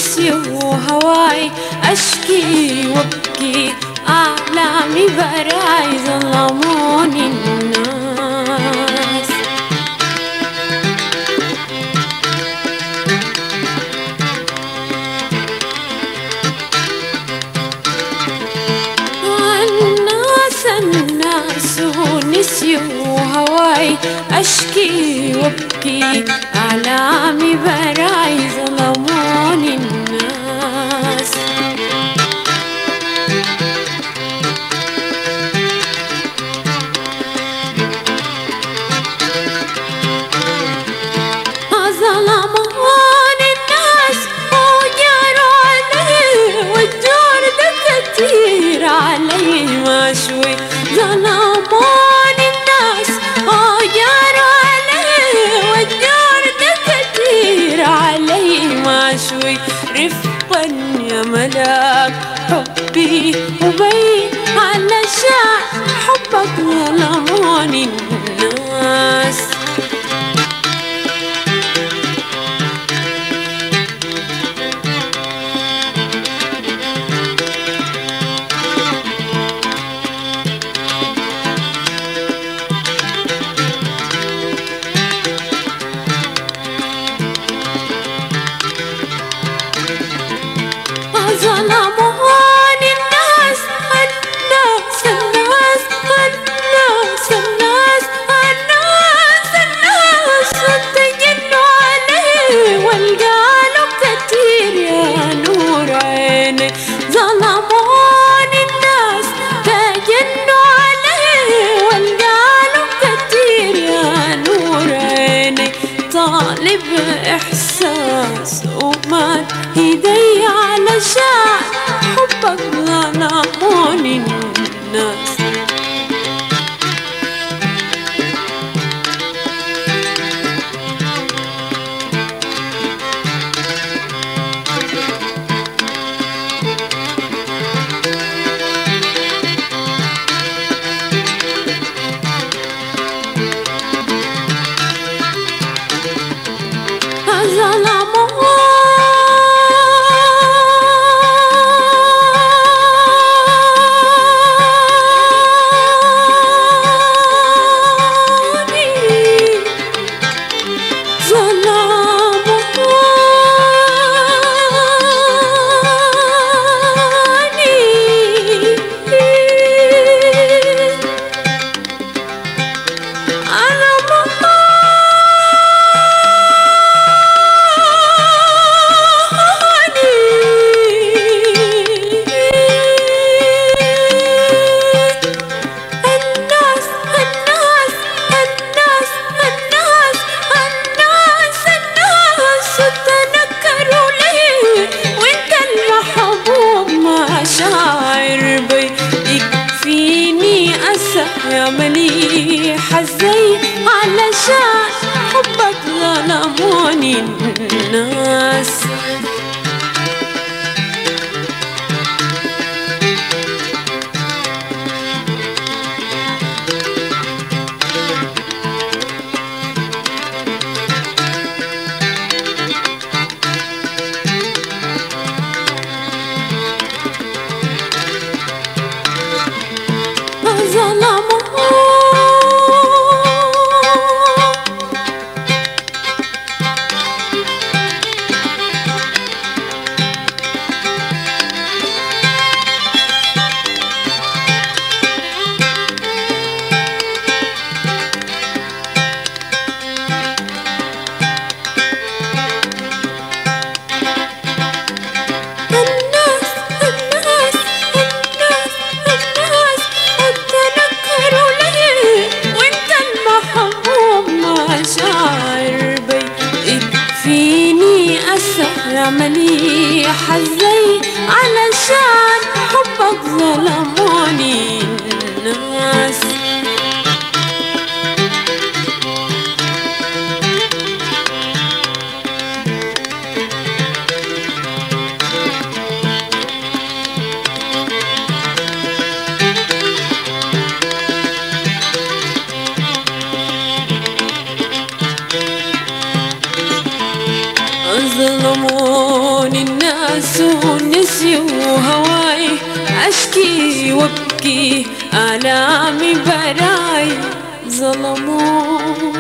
نسيوا هواي أشكي وابكي أعلامي براي ظلموني الناس الناس الناس نسيوا هواي أشكي وابكي أعلامي براي ظلموني الناس ظلموني الناس وجاروا علي والجور ده كتير علي ما شوي ظلموني الناس وجاروا علي والجور ده كتير علي ما شوي رفقا يا ملاك حبي وبين علشان حبك ظلموني الناس ظلموني الناس الناس الناس الناس الناس الناس الناس تجنوا عليه والقالوا كتير يا نور عيني ظلموني الناس تجنوا عليه والقالوا كتير يا نور عيني طالب إحساس وما إيدي علشان حبك ظلموني الناس ظلموني ظلموني أنا الناس الناس الناس الناس الناس الناس تنكروا ليه وانت المحبوب مشاعر بي يكفيني أسى يا مليح ازاي علشان حبك ظلموني الناس ظلموا الناس الناس الناس الناس تنكروا ليه وانت المحبوب مشاعر بي يكفيني أسى مليح ازاي علشان حبك ظلموني الناس ظلموني الناس ناسوا نسيوا هواي أشكي وابكي آلامي براي ظلموا